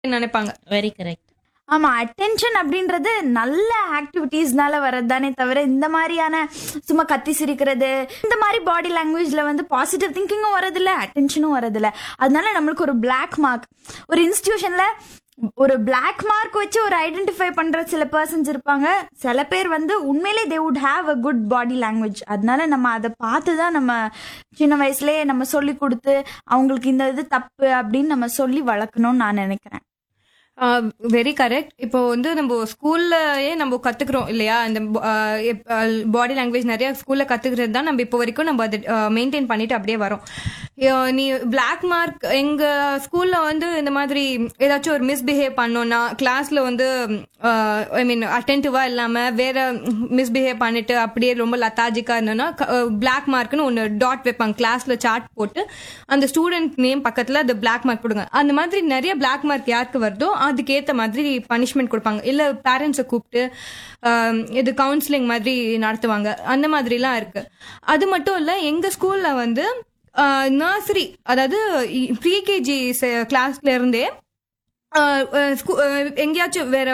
நினைப்பாங்க very correct ஆமா attention அப்படின்றது நல்ல ஆக்டிவிட்டீஸ்னால வர்றது தானே தவிர இந்த மாதிரியான சும்மா கத்தி சிரிக்கிறது இந்த மாதிரி பாடி லாங்குவேஜ்ல வந்து பாசிட்டிவ் திங்கிங்கும் வரதில்ல அட்டென்ஷனும் வரதில்ல அதனால நம்மளுக்கு ஒரு பிளாக் மார்க் ஒரு இன்ஸ்டிடியூஷன்ல ஒரு பிளாக் மார்க் வச்சு ஒரு ஐடென்டிஃபை பண்ற சில பர்சன்ஸ் இருப்பாங்க சில பேர் வந்து உண்மையிலே they would have a good body language அதனால நம்ம அதை பார்த்து தான் நம்ம சின்ன வயசுலயே நம்ம சொல்லி கொடுத்து அவங்களுக்கு இந்த இது தப்பு அப்படின்னு நம்ம சொல்லி வளர்க்கணும்னு நான் நினைக்கிறேன் வெரி கரெக்ட் இப்போ வந்து நம்ம ஸ்கூல்லயே நம்ம கத்துக்கிறோம் இல்லையா இந்த பாடி லாங்குவேஜ் நிறைய ஸ்கூல்ல கத்துக்கிறது தான் நம்ம இப்போ வரைக்கும் நம்ம அதை மெயின்டைன் பண்ணிட்டு அப்படியே வரோம் அஹ் நீ பிளாக் மார்க் எங்க ஸ்கூல்ல வந்து இந்த மாதிரி ஏதாச்சும் ஒரு மிஸ்பிஹேவ் பண்ணோம்னா கிளாஸ்ல வந்து ஐ மீன் அட்டென்டிவா இல்லாம வேற மிஸ்பிஹேவ் பண்ணிட்டு அப்படியே ரொம்ப லத்தாஜிக்கா இருந்தோம்னா பிளாக் மார்க்னு ஒன்று டாட் வைப்பாங்க கிளாஸ்ல சார்ட் போட்டு அந்த ஸ்டூடெண்ட் நேம் பக்கத்துல அந்த பிளாக் மார்க் போடுங்க அந்த மாதிரி நிறைய பிளாக் மார்க் யாருக்கு வருதோ அதுக்கேத்த மாதிரி பனிஷ்மெண்ட் கொடுப்பாங்க இல்ல பேரண்ட்ஸை கூப்பிட்டு ஆஹ், இது கவுன்சிலிங் மாதிரி நடத்துவாங்க அந்த மாதிரிலாம் இருக்கு அது மட்டும் இல்ல எங்க ஸ்கூல்ல வந்து நர்சரி அதாவது ப்ரீகேஜி கிளாஸ்ல இருந்தே ஆஹ், ஆஹ், ஸ்கூ- ஆஹ், எங்கேயாச்சும் வேற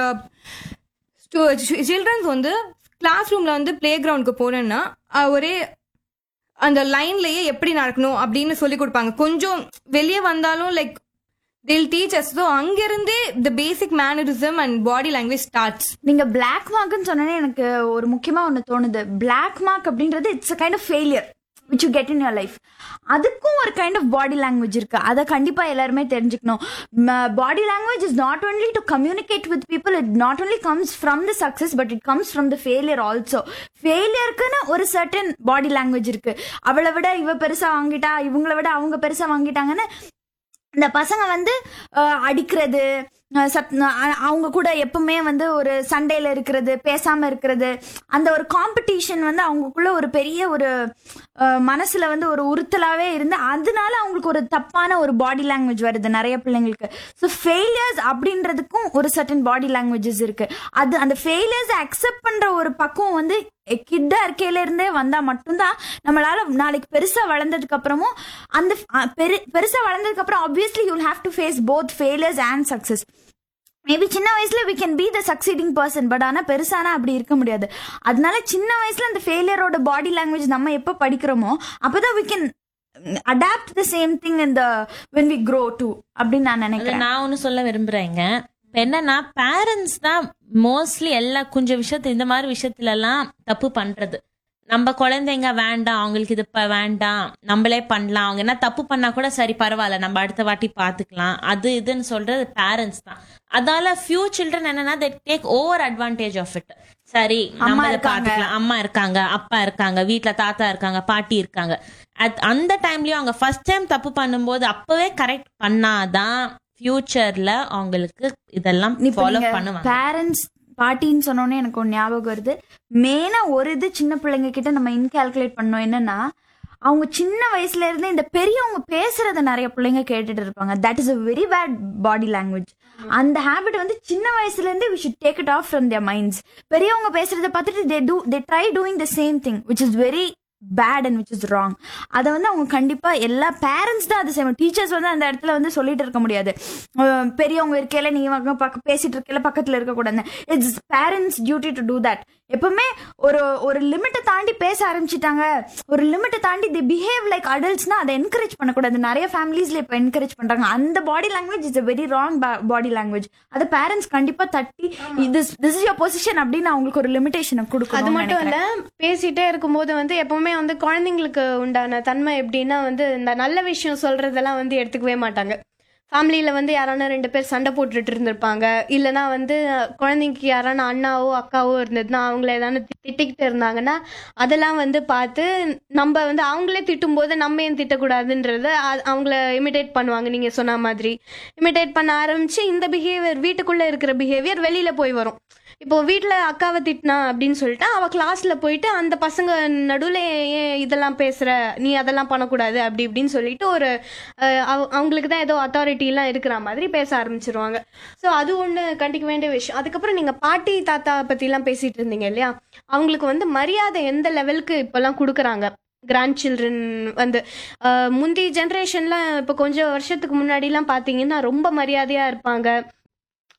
சில்ட்ரன்ஸ் வந்து கிளாஸ் ரூம்ல வந்து பிளே கிரவுண்டுக்கு போனேன்னா ஆஹ், ஒரே அந்த லைன்லயே எப்படி நடக்கணும் அப்படின்னு சொல்லி கொடுப்பாங்க கொஞ்சம் வெளியே வந்தாலும் லைக் தில் டீச்சர்ஸ் ஸோ அங்கிருந்தே the basic mannerism and body language starts நீங்க பிளாக் மார்க்னு சொன்னோன்னே எனக்கு ஒரு முக்கியமா ஒண்ணு தோணுது பிளாக் மார்க் அப்படின்றது it's a kind of failure which you get in your life அதுக்கும் ஒரு கைண்ட் ஆஃப் பாடி லாங்குவேஜ் இருக்கு அதை கண்டிப்பா எல்லாருமே தெரிஞ்சுக்கணும் body language is not only to communicate with people it not only comes from the success but it comes from the failure also ஃபெயிலியருக்குன்னு ஒரு certain body language இருக்கு அவளை விட இவ பெருசா வாங்கிட்டா இவங்கள விட அவங்க பெருசா வாங்கிட்டாங்கன்னு இந்த பசங்க வந்து அஹ், அடிக்கிறது அஹ், சத் அஹ், அவங்க கூட எப்பவுமே வந்து ஒரு சண்டையில இருக்கிறது பேசாம இருக்கிறது அந்த ஒரு காம்படிஷன் வந்து அவங்களுக்குள்ள ஒரு பெரிய ஒரு அஹ், மனசுல வந்து ஒரு உறுத்தலாவே இருந்து அதனால அவங்களுக்கு ஒரு தப்பான ஒரு பாடி லாங்குவேஜ் வருது நிறைய பிள்ளைங்களுக்கு ஸோ ஃபெயிலியர்ஸ் அப்படின்றதுக்கும் ஒரு சர்டன் பாடி லாங்குவேஜஸ் இருக்கு அது அந்த ஃபெயிலியர்ஸ் அக்செப்ட் பண்ற ஒரு பக்குவம் வந்து கிட்டா இருக்கையில இருந்தே வந்தா மட்டும்தான் நம்மளால நாளைக்கு பெருசா வளர்ந்ததுக்கு அப்புறமும் அந்த அஹ், பெரு- பெருசா வளர்ந்ததுக்கு அப்புறம் obviously you'll have to face both failures and success maybe சின்ன வயசுல we can be the succeeding person but ஆனா பெருசானா அப்படி இருக்க முடியாது அதனால சின்ன வயசுல அந்த ஃபெயிலியரோட பாடி லாங்குவேஜ் நம்ம எப்ப படிக்கிறோமோ அப்பதான் we can adapt the same thing இந்த வென் வி க்ரோ டு அப்படின்னு நான் அதுல நினைக்கிறேன் நான் ஒண்ணு சொல்ல விரும்புறேங்க இப்ப என்னன்னா பேரண்ட்ஸ் தான் மோஸ்ட்லி எல்லா கொஞ்சம் விஷயத்து இந்த மாதிரி விஷயத்துல எல்லாம் தப்பு பண்றது நம்ம குழந்தைங்க வேண்டாம் அவங்களுக்கு இது இப்ப வேண்டாம் நம்மளே பண்ணலாம் அவங்க என்ன தப்பு பண்ணா கூட சரி பரவாயில்ல நம்ம அடுத்த வாட்டி பாத்துக்கலாம் அது இதுன்னு சொல்றது பேரண்ட்ஸ் தான் அதால ஃபியூ சில்ட்ரன் என்னன்னா they take over advantage of it சரி நம்ம இதை இருக்காங்க. பாத்துக்கலாம் அம்மா இருக்காங்க அப்பா இருக்காங்க வீட்ல தாத்தா இருக்காங்க பாட்டி இருக்காங்க at- அந்த டைம்லயும் அவங்க ஃபர்ஸ்ட் டைம் தப்பு பண்ணும்போது அப்பவே கரெக்ட் பண்ணாதான் ஃபியூச்சர்ல அவங்களுக்கு இதெல்லாம் ஃபாலோ பண்ணுவாங்க பேரண்ட்ஸ் பாட்டின்னு சொன்னோன்னே எனக்கு ஒரு ஞாபகம் வருது மெயினா ஒரு இது சின்ன பிள்ளைங்க கிட்ட நம்ம இன்கால்குலேட் பண்ணோம் என்னன்னா அவங்க சின்ன வயசுல இருந்தே இந்த பெரியவங்க பேசுறத நிறைய பிள்ளைங்க கேட்டுட்டு இருப்பாங்க that is a very bad body language அந்த ஹேபிட் வந்து சின்ன வயசுல இருந்தே we should take it off from their minds பெரியவங்க பேசுறத பார்த்துட்டு they do they try doing the same thing which is very bad and which is wrong அதை வந்து அவங்க கண்டிப்பா எல்லா பேரண்ட்ஸ் தான் அது செய்யணும் டீச்சர்ஸ் வந்து அந்த இடத்துல வந்து சொல்லிட்டு இருக்க முடியாது அஹ் பெரியவங்க இருக்கையில நீ வந்து பக்க பேசிட்டு இருக்கையில பக்கத்துல இருக்கக்கூடாது it's parents duty to do that எப்பவுமே ஒரு ஒரு லிமிட்டை தாண்டி பேச ஆரம்பிச்சிட்டாங்க ஒரு லிமிட்டை தாண்டி தி பிஹேவ் லைக் அடல்ட்ஸ்னா அதை என்கரேஜ் பண்ணக்கூடாது நிறைய ஃபேமிலிஸ்ல இப்போ என்கரேஜ் பண்றாங்க அந்த body language is a very wrong body language அதை பேரண்ட்ஸ் கண்டிப்பா தட்டி this this is your position அப்படின்னு அவங்களுக்கு ஒரு லிமிடேஷனை அது கொடுக்கணும் மட்டும் இல்ல பேசிட்டே இருக்கும்போது வந்து எப்பவுமே வந்து குழந்தைங்களுக்கு உண்டான தன்மை எப்படின்னா வந்து இந்த நல்ல விஷயம் சொல்றதெல்லாம் வந்து எடுத்துக்கவே மாட்டாங்க ஃபேமிலியில வந்து யாரான ரெண்டு பேர் சண்டை போட்டுட்டு இருந்திருப்பாங்க இல்லைன்னா வந்து குழந்தைக்கு யாரான அண்ணாவோ அக்காவோ இருந்ததுன்னா அவங்கள ஏதாவது திட்டிக்கிட்டு இருந்தாங்கன்னா அதெல்லாம் வந்து பார்த்து நம்ம வந்து அவங்களே திட்டும்போது நம்ம ஏன் திட்டக்கூடாதுன்றத அ- அவங்கள இமிடேட் பண்ணுவாங்க நீங்க சொன்ன மாதிரி இமிடேட் பண்ண ஆரம்பிச்சு இந்த பிஹேவியர் வீட்டுக்குள்ள இருக்கிற பிஹேவியர் வெளியில போய் வரும் இப்போ வீட்ல அக்காவை திட்டினா அப்படின்னு சொல்லிட்டு அவ கிளாஸ்ல போயிட்டு அந்த பசங்க நடுவுல ஏன் இதெல்லாம் பேசுற நீ அதெல்லாம் பண்ணக்கூடாது அப்படி இப்படின்னு சொல்லிட்டு ஒரு அஹ், அவ- அவங்களுக்கு தான் ஏதோ அத்தாரிட்டி எல்லாம் இருக்கிற மாதிரி பேச ஆரம்பிச்சிருவாங்க ஸோ அது ஒண்ணு கண்டிக்க வேண்டிய விஷயம் அதுக்கப்புறம் நீங்க பாட்டி தாத்தா பத்தி எல்லாம் பேசிட்டு இருந்தீங்க இல்லையா அவங்களுக்கு வந்து மரியாதை எந்த லெவலுக்கு இப்பெல்லாம் கொடுக்குறாங்க கிராண்ட் சில்ட்ரன் வந்து அஹ், முந்தி ஜென்ரேஷன்ல இப்போ கொஞ்சம் வருஷத்துக்கு முன்னாடிலாம் பார்த்தீங்கன்னா ரொம்ப மரியாதையா இருப்பாங்க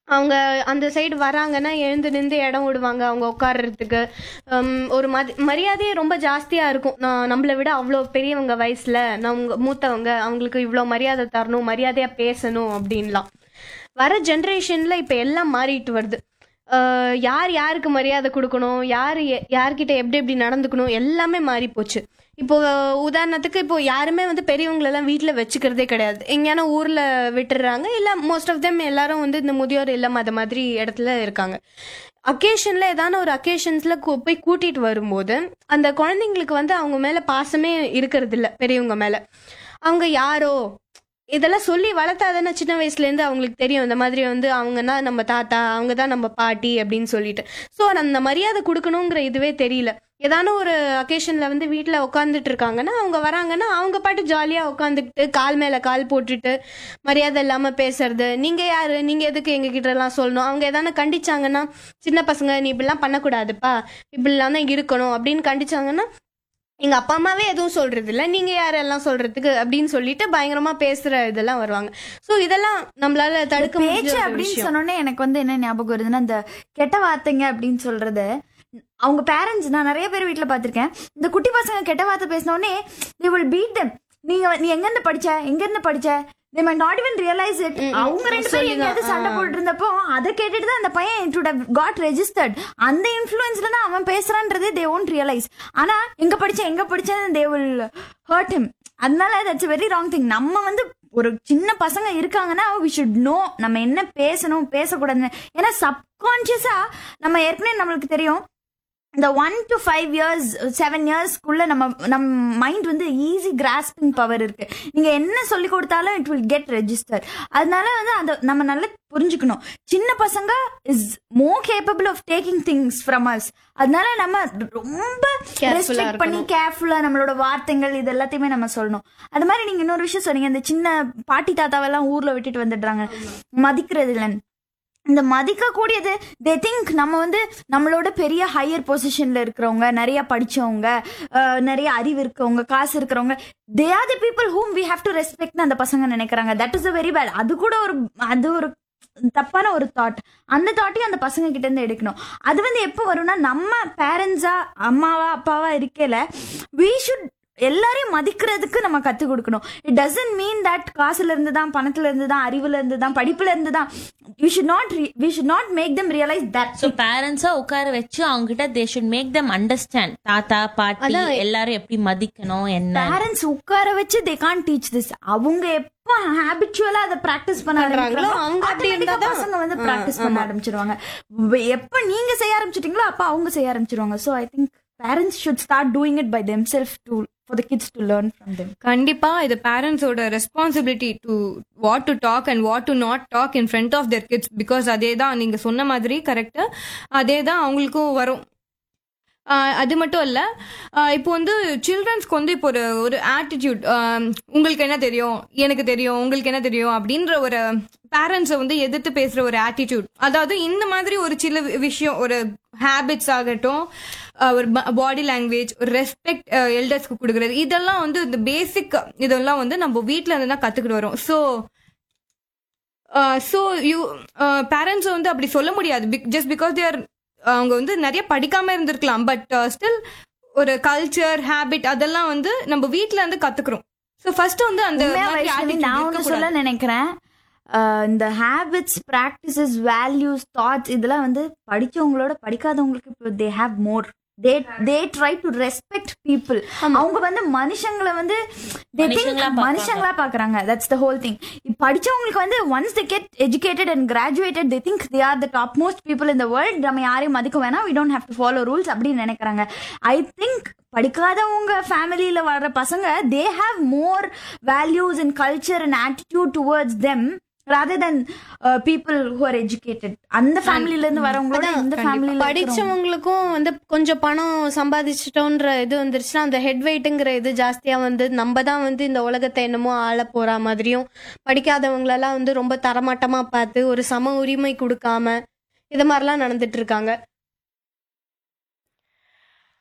அவங்க அந்த சைடு வராங்கன்னா எழுந்து நின்று இடம் விடுவாங்க அவங்க உட்கார்றதுக்கு ஹம், ஒரு மதி மரியாதையே ரொம்ப ஜாஸ்தியாக இருக்கும் நான் நம்மளை விட அவ்வளோ பெரியவங்க வயசில் நம்ம மூத்தவங்க அவங்களுக்கு இவ்வளோ மரியாதை தரணும் மரியாதையாக பேசணும் அப்படின்லாம் வர ஜென்ரேஷனில் இப்போ எல்லாம் மாறிட்டு வருது அஹ், யார் யாருக்கு மரியாதை கொடுக்கணும் யார் எ- யார்கிட்ட எப்படி எப்படி நடந்துக்கணும் எல்லாமே மாறி போச்சு இப்போ உதாரணத்துக்கு இப்போ யாருமே வந்து பெரியவங்களெல்லாம் வீட்டில் வச்சுக்கிறதே கிடையாது எங்கேயான ஊரில் விட்டுடுறாங்க இல்லை மோஸ்ட் ஆஃப் தெம் எல்லாரும் வந்து இந்த முதியோர் இல்லம் அது மாதிரி இடத்துல இருக்காங்க அக்கேஷனில் ஏதான ஒரு அக்கேஷன்ஸில் போய் கூட்டிகிட்டு வரும்போது அந்த குழந்தைங்களுக்கு வந்து அவங்க மேலே பாசமே இருக்கிறது இல்ல பெரியவங்க மேலே அவங்க யாரோ இதெல்லாம் சொல்லி வளர்த்தாதானே சின்ன வயசுலேருந்து அவங்களுக்கு தெரியும் இந்த மாதிரி வந்து அவங்க தான் நம்ம தாத்தா அவங்க தான் நம்ம பாட்டி அப்படின்னு சொல்லிட்டு ஸோ அந்த மரியாதை கொடுக்கணுங்கிற இதுவே தெரியல ஏதான ஒரு அக்கேஷனில் வந்து வீட்டில் உட்காந்துட்டு இருக்காங்கன்னா அவங்க வராங்கன்னா அவங்க பாட்டு ஜாலியாக உட்காந்துக்கிட்டு கால் மேலே கால் போட்டுட்டு மரியாதை இல்லாமல் பேசுறது நீங்கள் யார் நீங்கள் எதுக்கு எங்கள் கிட்டலாம் சொல்லணும் அவங்க எதான கண்டிச்சாங்கன்னா சின்ன பசங்க நீ இப்படிலாம் பண்ணக்கூடாதுப்பா இப்படிலாம் தான் இருக்கணும் அப்படின்னு கண்டிச்சாங்கன்னா எங்க அப்பா அம்மாவே எதுவும் சொல்றது இல்ல நீங்க யாரெல்லாம் சொல்றதுக்கு அப்படின்னு சொல்லிட்டு பயங்கரமா பேசுற இதெல்லாம் வருவாங்க சோ இதெல்லாம் நம்மளால தடுக்க முடிஞ்ச பேச்சு ஒரு அப்படின்னு விஷயம் சொன்னோன்னே எனக்கு வந்து என்ன ஞாபகம் வருதுன்னா இந்த கெட்ட வார்த்தைங்க அப்படின்னு சொல்றது அவங்க பேரண்ட்ஸ் நான் நிறைய பேர் வீட்ல பார்த்திருக்கேன் இந்த குட்டி பசங்க கெட்ட வார்த்தை பேசினோடனே they will beat them நீங்க நீ எங்க இருந்து படிச்ச எங்க இருந்து படிச்ச they might not even realize it ம், ம். அவங்க ரெண்டு பேரும் சொல்லிதான், எங்கேயாவது சண்டை ஆ. போட்டு இருந்தப்போ அதை கேட்டுட்டு தான் அந்த பையன் it would have got registered அந்த இன்ஃப்ளூயன்ஸ்ல தான் அவன் பேசுறான்றதே they won't realize ஆனா எங்க படிச்ச எங்க படிச்சேன்னு they will hurt him அதனால தட்ஸ் வெரி ராங் திங் நம்ம வந்து ஒரு சின்ன பசங்க இருக்காங்கன்னா வி ஷுட் நோ நம்ம என்ன பேசணும் பேசக்கூடாதுன்னு ஏன்னா சப்கான்சியஸா நம்ம ஏற்கனவே நம்மளுக்கு தெரியும் இந்த one to five years seven இயர்ஸ்க்குள்ள நம்ம நம்ம மைண்ட் வந்து ஈஸி கிராஸ்பிங் பவர் இருக்கு நீங்க என்ன சொல்லி கொடுத்தாலும் இட் வில் கெட் ரெஜிஸ்டர் அதனால வந்து அந்த நம்ம நல்லா புரிஞ்சுக்கணும் சின்ன பசங்க is more capable of taking things from us அதனால நம்ம ரொம்ப Careful-ஆ ரெஸ்ட்ரிக்ட் பண்ணி இருக்கணும். கேர்ஃபுல்லா நம்மளோட வார்த்தைகள் இது எல்லாத்தையுமே நம்ம சொல்லணும் அது மாதிரி நீங்க இன்னொரு விஷயம் சொன்னீங்க இந்த சின்ன பாட்டி தாத்தாவெல்லாம் ஊர்ல விட்டுட்டு வந்துடுறாங்க மதிக்கிறது இல்லைன்னு இந்த மதிக்க கூடியது தே திங்க் நம்ம வந்து நம்மளோட பெரிய ஹையர் பொசிஷன்ல இருக்கிறவங்க நிறைய படிச்சவங்க அஹ், நிறைய அறிவு இருக்கவங்க காசு இருக்கிறவங்க they are the people whom we have to respect அந்த பசங்க நினைக்கிறாங்க that is a very bad அது கூட ஒரு அது ஒரு தப்பான ஒரு தாட் அந்த தாட்டையும் அந்த பசங்க கிட்ட இருந்து எடுக்கணும் அது வந்து எப்போ வரும்னா நம்ம பேரண்ட்ஸா அம்மாவா அப்பாவா இருக்கல வி ஷுட் எல்லாரையும் மதிக்கிறதுக்கு நம்ம கத்து கொடுக்கணும் இட் டசன்ட் மீன் தட் காசுல இருந்து தான் பணத்துல இருந்து தான் அறிவுல இருந்து தான் படிப்புல இருந்து தான் we should not we should not make them realise that so பேரண்ட்ஸா உட்கார வச்சு அவங்க கிட்ட they should make them understand தாத்தா பாட்டி எல்லாரும் எப்படி மதிக்கணும் என்ன பேரண்ட்ஸ் உட்கார வச்சு தே கான் டீச் திஸ் அவங்க எப்ப ஹேபிச்சுவலா அதை பிராக்டிஸ் பண்ண பண்றாங்களோ, ஆரம்பிக்கிறாங்களோ, அவங்க அப்படி automatic-ஆ இருந்தாதான் பசங்க வந்து ஆ, பிராக்டிஸ் பண்ண ஆரம்பிச்சிருவாங்க வ- எப்ப நீங்க செய்ய ஆரம்பிச்சிட்டீங்களோ அப்ப அவங்க செய்ய ஆரம்பிச்சிருவாங்க so I think parents should start doing it by them self to for the kids to learn from them கண்டிப்பா இது பேரண்ட்ஸோட responsibility to what to talk and what to not talk in front of their kids because அதே தான் நீங்க சொன்ன மாதிரி கரெக்டா அதே தான் அவங்களுக்கும் வரும் ஆஹ் அது மட்டும் இல்ல ஆஹ் இப்போ வந்து சில்ட்ரன்ஸ்க்கு வந்து இப்போ ஒரு ஒரு ஆட்டிடியூட் உங்களுக்கு என்ன தெரியும் எனக்கு தெரியும் உங்களுக்கு என்ன தெரியும் அப்படின்ற ஒரு பேரண்ட்ஸை வந்து எதிர்த்து பேசுற ஒரு ஆட்டிடியூட் அதாவது இந்த மாதிரி ஒரு சில விஷயம் ஒரு ஹேபிட்ஸ் ஆகட்டும் ஆஹ் ஒரு பாடி லாங்குவேஜ் ஒரு ரெஸ்பெக்ட் எல்டர்ஸ்க்கு கொடுக்கறது இதெல்லாம் வந்து இந்த பேசிக் இதெல்லாம் வந்து நம்ம வீட்ல இருந்து தான் கத்துக்கிட்டு வரோம் ஸோ ஸோ யூ பேரண்ட்ஸ் வந்து அப்படி சொல்ல முடியாது ஜஸ்ட் பிகாஸ் தேர் அவங்க வந்து நிறைய படிக்காம இருந்திருக்கலாம் பட் ஸ்டில் ஒரு கல்ச்சர் ஹேபிட் அதெல்லாம் வந்து நம்ம வீட்ல இருந்து கத்துக்கிறோம் ஸோ ஃபர்ஸ்ட் வந்து அந்த உண்மையா மாதிரி வைஷ்ணவி, attitude நான் ஒண்ணு இருக்கக்கூடாது. சொல்ல நினைக்கிறேன் அஹ் இந்த ஹேபிட்ஸ் ப்ராக்டிசஸ் வேல்யூஸ் தாட்ஸ் இதெல்லாம் வந்து படிச்சவங்களோட படிக்காதவங்களுக்கு இப்போ they have more they they try to respect people அவங்க வந்து மனுஷங்களை வந்து they think மனுஷங்களா பார்ப்பாங்க. மனுஷங்களா பாக்குறாங்க தட்ஸ் த ஹோல் திங் படிச்சவங்களுக்கு வந்து once they get educated and graduated they think they are the top most people இந்த வேர்ல்ட் நம்ம யாரையும் மதிக்க வேணாம் we don't have to follow rules அப்படின்னு நினைக்கிறாங்க ஐ திங்க் படிக்காதவங்க ஃபேமிலியில வர்ற பசங்க they have more values and culture and attitude towards them rather than people who are educated அந்த ஃபேமிலில இருந்து வரவங்களோட அதான், இந்த ஃபேமிலில படிச்சவங்களுக்கும் வந்து கொஞ்சம் பணம் சம்பாதிச்சிட்டோன்ற இது வந்துருச்சுன்னா அந்த ஹெட் வெயிட்டுங்கிற இது ஜாஸ்தியா வந்து நம்ம தான் வந்து இந்த உலகத்தை என்னமோ ஆள போற மாதிரியும் படிக்காதவங்களெல்லாம் வந்து ரொம்ப தரமட்டமா பார்த்து ஒரு சம உரிமை கொடுக்காம இது மாதிரிலாம் நடந்துட்டு இருக்காங்க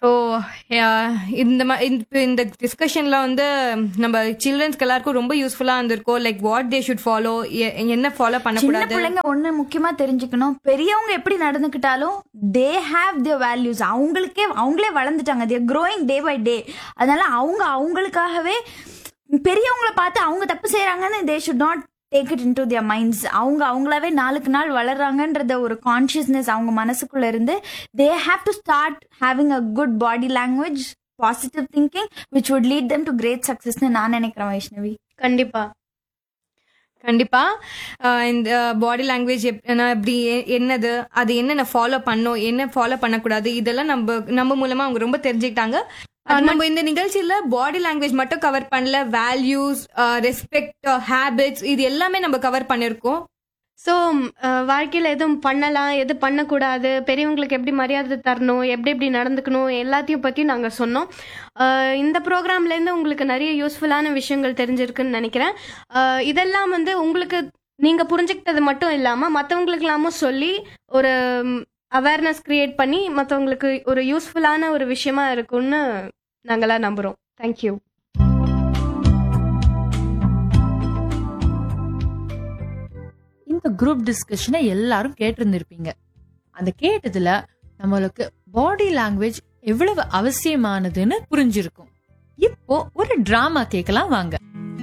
ஸோ இந்த மா இந்த இந்த டிஸ்கஷன்ல வந்து நம்ம சில்ட்ரன்ஸ்க்கு எல்லாருக்கும் ரொம்ப யூஸ்ஃபுல்லா இருந்திருக்கும் like what they should follow என்ன ஃபாலோ சின்ன பண்ணக்கூடாது பிள்ளைங்க ஒண்ணு முக்கியமா தெரிஞ்சுக்கணும் பெரியவங்க எப்படி நடந்துக்கிட்டாலும் தே ஹேவ் தி வேல்யூஸ் அவங்களுக்கே அவங்களே வளர்ந்துட்டாங்க தேர் growing டே பை டே அதனால அவங்க அவங்களுக்காகவே பெரியவங்கள பார்த்து அவங்க தப்பு செய்றாங்கன்னு they should not take it into their minds அவங்க அவங்களாவே நாளுக்கு நாள் வளர்றாங்கன்றத ஒரு கான்ஷியஸ்னஸ் அவங்க மனசுக்குள்ள இருந்து they have to start having a good body language positive thinking which would lead them to great சக்சஸ்னு நான் நினைக்கிறேன் வைஷ்ணவி கண்டிப்பா கண்டிப்பா ஆஹ் இந்த பாடி லாங்குவேஜ் எப்படி எ- என்னது அது என்னென்ன ஃபாலோ பண்ணோம் என்ன ஃபாலோ பண்ணக்கூடாது இதெல்லாம் நம்ம நம்ம மூலமா அவங்க ரொம்ப தெரிஞ்சுக்கிட்டாங்க ஆஹ் நம்ம இந்த நிகழ்ச்சியில பாடி லாங்குவேஜ் மட்டும் கவர் பண்ணல வேல்யூஸ் ரெஸ்பெக்ட் ஹேபிட்ஸ் இது எல்லாமே நம்ம கவர் பண்ணிருக்கோம் ஸோ வாழ்க்கையில் எதுவும் பண்ணலாம் எது பண்ணக்கூடாது பெரியவங்களுக்கு எப்படி மரியாதை தரணும் எப்படி எப்படி நடந்துக்கணும் எல்லாத்தையும் பற்றி நாங்கள் சொன்னோம் அஹ் இந்த ப்ரோக்ராம்லேருந்து உங்களுக்கு நிறைய யூஸ்ஃபுல்லான விஷயங்கள் தெரிஞ்சிருக்குன்னு நினைக்கிறேன் அஹ் இதெல்லாம் வந்து உங்களுக்கு நீங்கள் புரிஞ்சுக்கிட்டது மட்டும் இல்லாமல் மற்றவங்களுக்கெல்லாமும் சொல்லி ஒரு அவேர்னஸ் கிரியேட் பண்ணி மற்றவங்களுக்கு ஒரு யூஸ்ஃபுல்லான ஒரு விஷயமா இருக்கும்னு நாங்களாம் நம்புகிறோம் தேங்க்யூ இந்த குரூப் டிஸ்கஷனை எல்லாரும் கேட்டிருந்திருப்பீங்க அந்த கேட்டதுல நம்மளுக்கு பாடி லாங்குவேஜ் எவ்வளவு அவசியமானதுன்னு புரிஞ்சிருக்கும் இப்போ ஒரு டிராமா கேட்கலாம் வாங்க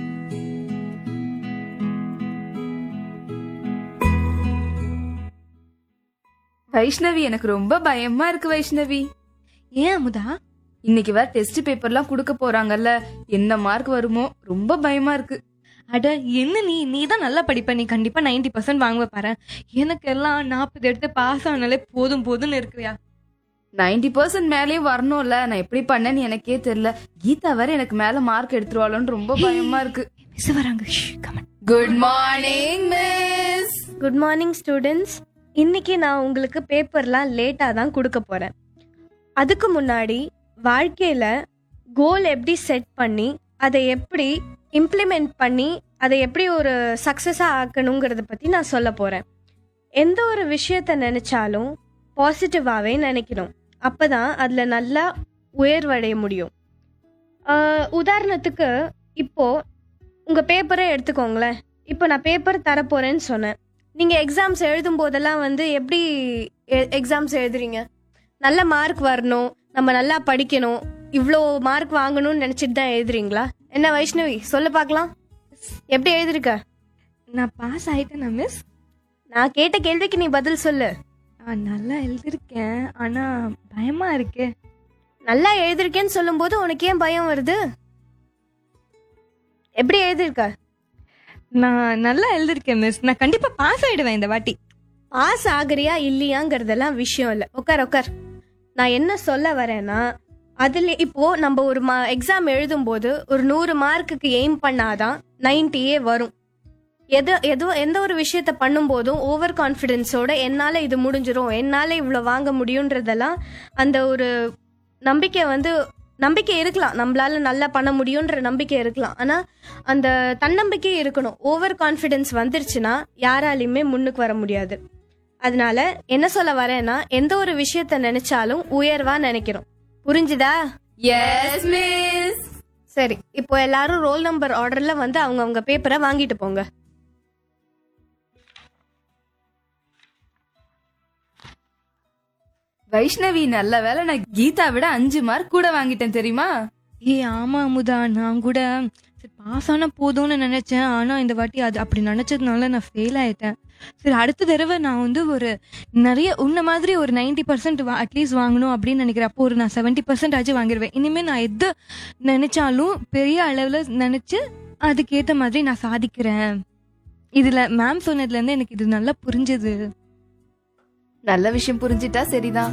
வைஷ்ணவி எனக்கு ரொம்ப பயமா இருக்கு வைஷ்ணவி ஏன் அமுதா இன்னைக்கு வேற டெஸ்ட் பேப்பர்லாம் கொடுக்க போறாங்கல்ல என்ன மார்க் வருமோ ரொம்ப பயமா இருக்கு அட என்ன நீ நீ தான் நல்லா படிப்ப நீ கண்டிப்பா 90% பர்சன்ட் வாங்குவ பாரு எனக்கு எல்லாம் நாற்பது எடுத்து பாஸ் ஆனாலே போதும் போதும்னு இருக்குயா 90% பர்சன்ட் மேலேயே வரணும்ல நான் எப்படி பண்ணேன்னு எனக்கே தெரியல கீதா வேற எனக்கு மேல மார்க் எடுத்துருவாளோன்னு ரொம்ப பயமா இருக்கு மிஸ் வராங்க come on good morning miss good morning students இன்னைக்கு நான் உங்களுக்கு பேப்பர்லாம் லேட்டாக தான் கொடுக்க போகிறேன் அதுக்கு முன்னாடி வாழ்க்கையில் கோல் எப்படி செட் பண்ணி அதை எப்படி இம்ப்ளிமெண்ட் பண்ணி அதை எப்படி ஒரு சக்ஸஸாக ஆக்கணுங்கிறத பற்றி நான் சொல்ல போகிறேன் எந்த ஒரு விஷயத்தை நினச்சாலும் பாசிட்டிவாகவே நினைக்கணும் அப்போ தான் அதில் நல்லா உயர்வடைய முடியும் ஆஹ் உதாரணத்துக்கு இப்போது உங்கள் பேப்பரை எடுத்துக்கோங்களேன் இப்போ நான் பேப்பர் தரப்போகிறேன்னு சொன்னேன் நீங்கள் எக்ஸாம்ஸ் எழுதும் போதெல்லாம் வந்து எப்படி எக்ஸாம்ஸ் எழுதுறீங்க நல்ல மார்க் வரணும் நம்ம நல்லா படிக்கணும் இவ்வளோ மார்க் வாங்கணும்னு நினச்சிட்டு தான் எழுதுறீங்களா என்ன வைஷ்ணவி சொல்லு பார்க்கலாம் எப்படி எழுதிருக்க நான் பாஸ் ஆயிட்டேனா மிஸ் நான் கேட்ட கேள்விக்கு நீ பதில் சொல்லு நான் நல்லா எழுதிருக்கேன் ஆனா பயமா இருக்கு நல்லா எழுதிருக்கேன்னு சொல்லும்போது உனக்கு ஏன் பயம் வருது எப்படி எழுதிருக்க நான் நல்லா எழுதிருக்கேன் மிஸ் நான் கண்டிப்பா பாஸ் ஆயிடுவேன் இந்த வாட்டி பாஸ் ஆகுறியா இல்லையாங்கிறதெல்லாம் விஷயம் இல்லை உட்கார் உட்கார் நான் என்ன சொல்ல வரேன்னா அதில் இப்போ நம்ம ஒரு மா எக்ஸாம் எழுதும்போது ஒரு நூறு மார்க்குக்கு எய்ம் பண்ணாதான் நைன்ட்டியே வரும் எது எது எந்த ஒரு விஷயத்த பண்ணும்போதும் ஓவர் கான்ஃபிடென்ஸோட என்னால் இது முடிஞ்சிரும் என்னால் இவ்வளோ வாங்க முடியுன்றதெல்லாம் அந்த ஒரு நம்பிக்கை வந்து நம்பிக்கை இருக்கலாம் நம்மளால நல்லா பண்ண முடியுன்ற நம்பிக்கை இருக்கலாம் ஆனால் அந்த தன்னம்பிக்கை இருக்கணும் ஓவர் கான்ஃபிடென்ஸ் வந்துருச்சுன்னா யாராலையுமே முன்னுக்கு வர முடியாது அதனால என்ன சொல்ல வரேன்னா எந்த ஒரு விஷயத்த நினைச்சாலும் உயர்வா நினைக்கிறோம் புரிஞ்சுதா எஸ் மிஸ் சரி இப்போ எல்லாரும் ரோல் நம்பர் ஆர்டர்ல வந்து அவங்க அவங்க பேப்பரை வாங்கிட்டு போங்க வைஷ்ணவி நல்ல வேளை நான் கீதா விட அஞ்சு மார்க் கூட வாங்கிட்டேன் தெரியுமா ஏய் ஆமா அமுதா நான் கூட சரி பாஸ் ஆனா போதும்னு நினைச்சேன் ஆனா இந்த வாட்டி அது அப்படி நினைச்சதுனால நான் ஃபெயில் ஆயிட்டேன் சரி அடுத்த தடவை நான் வந்து ஒரு நிறைய உன்ன மாதிரி ஒரு நைன்டி பர்சன்ட் அட்லீஸ்ட் வாங்கணும் அப்படின்னு நினைக்கிறேன் அப்போ ஒரு நான் செவன்டி பர்சன்ட் ஆச்சு வாங்கிடுவேன் இனிமே நான் எது நினைச்சாலும் பெரிய அளவுல நினைச்சு அதுக்கேத்த மாதிரி நான் சாதிக்கிறேன் இதுல மேம் சொன்னதுல இருந்து எனக்கு இது நல்லா புரிஞ்சது நல்ல விஷயம் புரிஞ்சிட்டா சரிதான்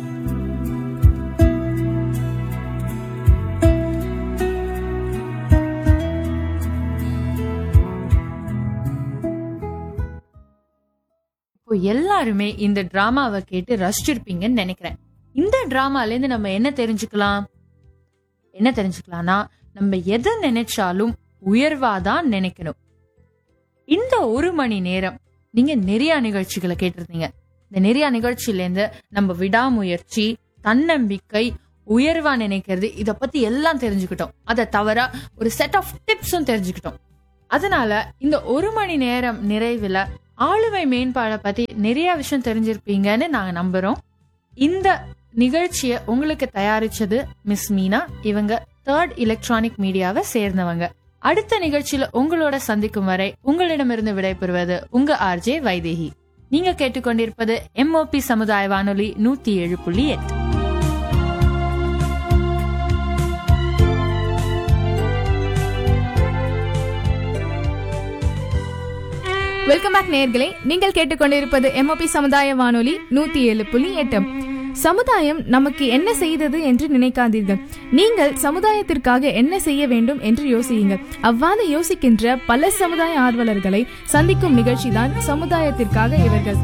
இப்போ எல்லாருமே இந்த டிராமாவை கேட்டு ரசிச்சிருப்பீங்கன்னு நினைக்கிறேன் இந்த டிராமால இருந்து நம்ம என்ன தெரிஞ்சுக்கலாம் என்ன தெரிஞ்சுக்கலாம்னா நம்ம எதை நினைச்சாலும் உயர்வாதான் நினைக்கணும் இந்த ஒரு மணி நேரம் நீங்க நிறைய நிகழ்ச்சிகளை கேட்டிருந்தீங்க இந்த நிறைய நிகழ்ச்சியில இருந்து நம்ம விடாமுயற்சி தன்னம்பிக்கை உயர்வா நினைக்கிறது இத பத்தி எல்லாம் தெரிஞ்சுக்கிட்டோம் அதை தவிர ஒரு செட் ஆஃப் டிப்ஸும் தெரிஞ்சுக்கிட்டோம் அதனால இந்த ஒரு மணி நேரம் நிறைவுல ஆளுமை மேம்பாடை பத்தி நிறைய விஷயம் தெரிஞ்சிருப்பீங்கன்னு நாங்க நம்புறோம் இந்த நிகழ்ச்சியை உங்களுக்கு தயாரிச்சது மிஸ் மீனா இவங்க தேர்ட் எலக்ட்ரானிக் மீடியாவை சேர்ந்தவங்க அடுத்த நிகழ்ச்சியில உங்களோட சந்திக்கும் வரை உங்களிடமிருந்து விடைபெறுவது உங்க ஆர்ஜே வைதேகி நீங்க கேட்டுக்கொண்டிருப்பது எம்ஓபி சமுதாய வானொலி நூத்தி ஏழு புள்ளி எட்டு வெல்கம் பேக் நேயர்களே நீங்கள் கேட்டுக்கொண்டிருப்பது எம்ஓபி சமுதாய வானொலி நூத்தி ஏழு புள்ளி எட்டு சமுதாயம் நமக்கு என்ன செய்தது என்று நினைக்காதீர்கள் நீங்கள் சமுதாயத்திற்காக என்ன செய்ய வேண்டும் என்று யோசியுங்கள் அவ்வாறு யோசிக்கின்ற பல சமுதாய ஆர்வலர்களை சந்திக்கும் நிகழ்ச்சிதான் சமுதாயத்திற்காக இவர்கள்